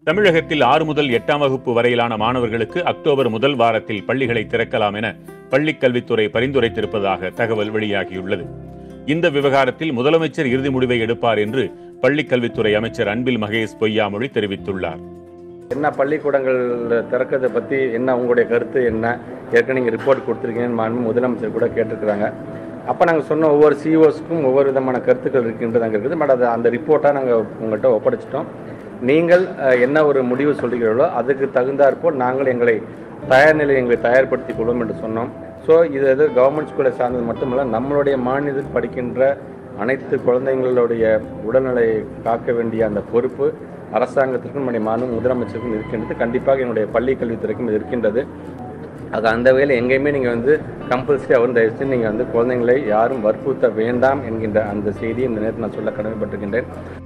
தமிழகத்தில் ஆறு முதல் எட்டாம் வகுப்பு வரையிலான மாணவர்களுக்கு அக்டோபர் முதல் வாரத்தில் பள்ளிகளை திறக்கலாம் என பள்ளிக் கல்வித்துறை பரிந்துரைத்திருப்பதாக தகவல் வெளியாகியுள்ளது இந்த விவகாரத்தில் முதலமைச்சர் இறுதி முடிவை எடுப்பார் என்று பள்ளிக் கல்வித்துறை அமைச்சர் அன்பில் மகேஷ் பொய்யாமொழி தெரிவித்துள்ளார் என்ன பள்ளிக்கூடங்கள் திறக்கிறத பற்றி என்ன உங்களுடைய கருத்து என்ன ஏற்கனவே நீங்கள் ரிப்போர்ட் கொடுத்துருக்கீங்கன்னு மாண்பு முதலமைச்சர் கூட கேட்டிருக்கிறாங்க அப்போ நாங்கள் சொன்ன ஒவ்வொரு சிஓஸ்க்கும் ஒவ்வொரு விதமான கருத்துக்கள் இருக்கின்றது அங்கே இருக்குது பட் அது அந்த ரிப்போர்ட்டாக நாங்கள் உங்கள்கிட்ட ஒப்படைச்சிட்டோம் நீங்கள் அஹ், என்ன ஒரு முடிவு சொல்கிறீர்களோ அதுக்கு தகுந்தாற்போல் நாங்கள் எங்களை தயார் நிலையை எங்களை தயார்படுத்திக் கொள்வோம் என்று சொன்னோம் ஸோ இது எது கவர்மெண்ட் ஸ்கூலை சார்ந்தது மட்டுமல்ல நம்மளுடைய மாநிலத்தில் படிக்கின்ற அனைத்து குழந்தைங்களுடைய உடல்நிலையை காக்க வேண்டிய அந்த பொறுப்பு அரசாங்கத்திற்கும் நம்முடைய மாநில முதலமைச்சருக்கும் இருக்கின்றது கண்டிப்பாக என்னுடைய பள்ளி கல்வித்துறைக்கும் இது இருக்கின்றது அது அந்த வகையில் எங்கேயுமே நீங்கள் வந்து கம்பல்சரி வந்து தயவுசெய்து நீங்கள் வந்து குழந்தைங்களை யாரும் வற்புறுத்த வேண்டாம் என்கின்ற அந்த செய்தியை இந்த நேரத்தில் நான் சொல்ல கடமைப்பட்டிருக்கின்றேன்